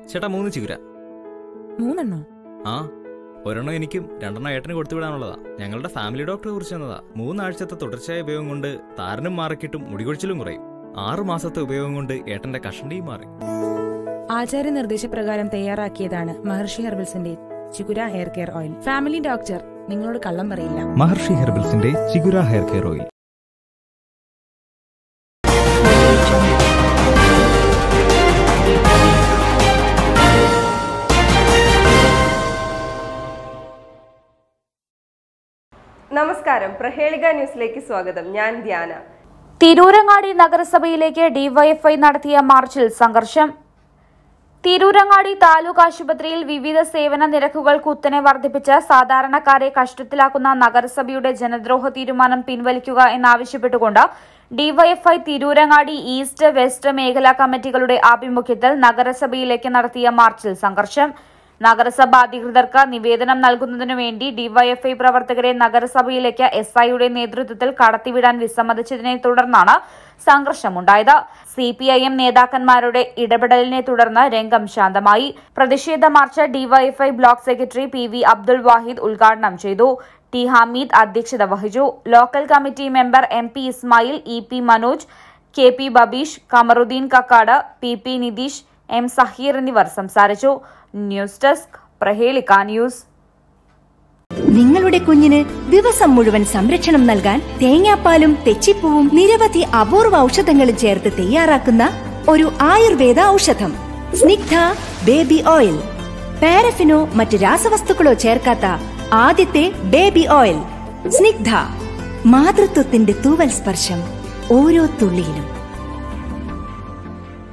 ചേട്ടാ മൂന്ന് ചിഗുര മൂന്നെണ്ണോ ആ ഒരെണ്ണം എനിക്കും രണ്ടെണ്ണം ഏട്ടന് കൊടുത്തു വിടാനുള്ളതാ ഞങ്ങളുടെ ഫാമിലി ഡോക്ടറെ കുറിച്ച് തന്നതാ മൂന്നാഴ്ചത്തെ തുടർച്ചയായ ഉപയോഗം കൊണ്ട് താരനും മാറിക്കിട്ടും മുടികൊഴിച്ചിലും കുറയും ആറു മാസത്തെ ഉപയോഗം കൊണ്ട് ഏട്ടന്റെ കഷണ്ടിയും മാറി ആചാര്യ നിർദ്ദേശപ്രകാരം തയ്യാറാക്കിയതാണ് മഹർഷി ഹെർബൽസിന്റെ Chigura hair care oil family doctor നിങ്ങളോട് കള്ളം പറയില്ല മഹർഷി ഹെർബൽസിന്റെ ചിഗുര ഹെയർ കെയർ ഓയിൽ നമസ്കാരം പ്രഹേളിക ന്യൂസിലേക്ക് സ്വാഗതം ഞാൻ ധ്യാന തിരൂരങ്ങാടി നഗരസഭയിലേക്ക് ഡിവൈഎഫ്ഐ നടത്തിയ മാർച്ചിൽ സംഘർഷം തിരൂരങ്ങാടി താലൂക്ക് ആശുപത്രിയിൽ വിവിധ സേവന നിരക്കുകൾ കുത്തനെ വർദ്ധിപ്പിച്ച് സാധാരണക്കാരെ കഷ്ടത്തിലാക്കുന്ന നഗരസഭയുടെ ജനദ്രോഹ തീരുമാനം പിൻവലിക്കുക എന്നാവശ്യപ്പെട്ടുകൊണ്ട് ഡിവൈഎഫ്ഐ തിരൂരങ്ങാടി ഈസ്റ്റ് വെസ്റ്റ് മേഖലാ കമ്മിറ്റികളുടെ ആഭിമുഖ്യത്തിൽ നഗരസഭയിലേക്ക് നടത്തിയ മാർച്ചിൽ സംഘർഷം നഗരസഭ അധികൃതർക്ക് നിവേദനം നൽകുന്നതിനു വേണ്ടി ഡിവൈഎഫ്ഐ പ്രവർത്തകരെ നഗരസഭയിലേക്ക് എസ് ഐയുടെ നേതൃത്വത്തിൽ കടത്തിവിടാൻ വിസമ്മതിച്ചതിനെ തുടർന്നാണ് സംഘർഷമുണ്ടായത് സി പി ഐ എം നേതാക്കന്മാരുടെ ഇടപെടലിനെ തുടർന്ന് രംഗം ശാന്തമായി പ്രതിഷേധ march DYFI block secretary P V Abdul Wahid ഉദ്ഘാടനം ചെയ്തു ടി ഹമീദ് അധ്യക്ഷത വഹിച്ചു local committee member M P Ismail E P Manoj K P Babeesh Kamaruddeen Kakkad P P Nitheesh M Saheer എന്നിവർ സംസാരിച്ചു ന്യൂസ് ഡെസ്ക് പ്രഹേളിക ന്യൂസ് നിങ്ങളുടെ കുഞ്ഞിന് ദിവസം മുഴുവൻ സംരക്ഷണം നൽകാൻ തേങ്ങാപ്പാലും തെച്ചിപ്പൂവും നിരവധി അപൂർവ ഔഷധങ്ങളും ചേർത്ത് തയ്യാറാക്കുന്ന ഒരു ആയുർവേദ ഔഷധം സ്നിഗ്ധ ബേബി ഓയിൽ പാരഫിനോ മറ്റ് രാസവസ്തുക്കളോ ചേർക്കാത്ത ആദ്യത്തെ ബേബി ഓയിൽ സ്നിഗ്ധ മാതൃത്വത്തിന്റെ തൂവൽ സ്പർശം ഓരോ തുള്ളിയിലും